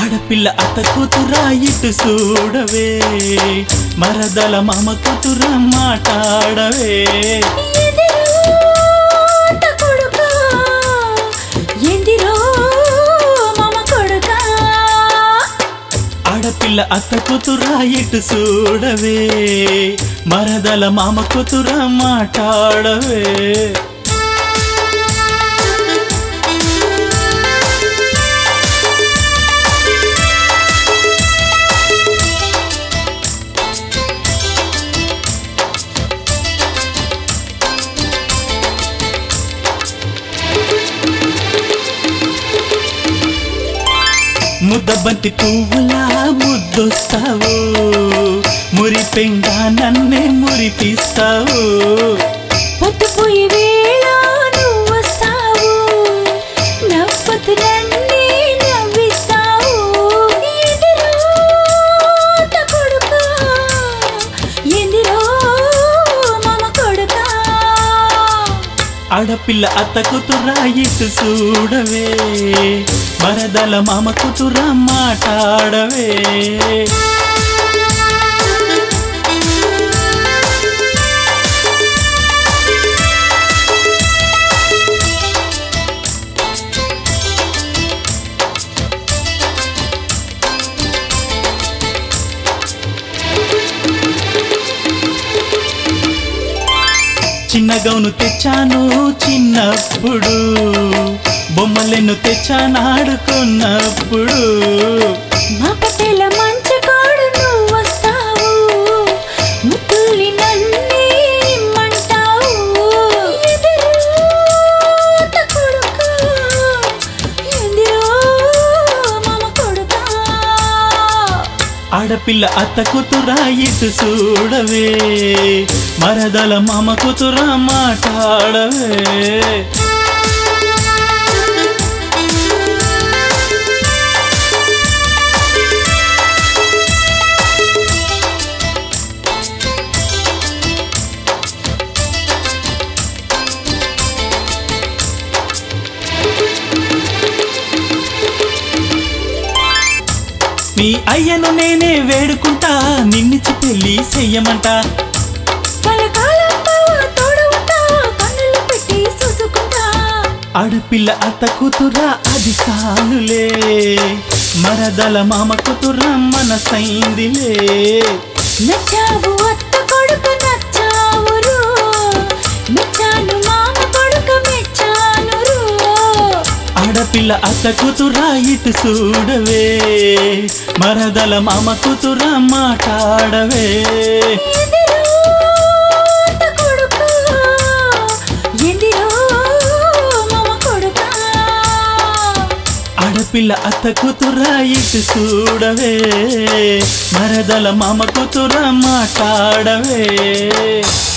ఆడపిల్ల అత్త కూతురా ఇటు చూడవే మరదల మామ కూతురా మాట్లాడవే ఎదిరోట కొడుకా, ఎందిరో మామ కొడుకా. ఆడపిల్ల అత్త కూతురా ఇటు చూడవే మరదల మామ కూతురా మాట్లాడవే ముద్దబంతి పువ్వులా ముద్దొస్తావు మురిపెంగా నన్నే మురిపిస్తావు పొద్దుపోయే వేళ నువ్వు వస్తావు, నవ్వుతూ నన్నే నవ్విస్తావు. ఎదిరోట కొడుకా, ఎందిరో మామ కొడుకా. ఆడపిల్ల అత్త కూతురా ఇటు చూడవే మరదల మామ కూతురా మాట్లాడవే చిన్న గౌను తెచ్చాను చిన్నప్పుడు బొమ్మలెన్ను తెచ్చానాడుకున్నప్పుడు మా పటేల మంచకోడు నువ్వు వస్తావు ముద్దుల్ని నన్నే ఇమ్మంటావు ఎదురోట కొడుకా, ఎందిరో మామ కొడుకా. ఆడపిల్ల అత్త కూతురా ఇటు చూడవే మరదల మామ కూతురా మాట్లాడవే నీ అయ్యను నేనే వేడుకుంటా నిన్నిచ్చి పెళ్లి చెయ్యమంట కలకాలం బావ తోడు ఉంటా, కన్నులు పెట్టి చూసుకుంటా ఆడపిల్ల అత్త కూతురా అది చాలులే మరదల మామ కూతురా మనసైందిలే నచ్చావు అత్త కొడుకు నచ్చావురు మెచ్చాను మామ కొడుకు మెచ్చానురు ఆడపిల్ల అత్త కూతురా ఇటు చూడవే మరదల మామ కూతురా మాట్లాడవే ఎదిరోట కొడుకా, ఎందిరో మామ కొడుకా. ఆడపిల్ల అత్త కూతురా ఇటు చూడవే మరదల మామ కూతురా మాట్లాడవే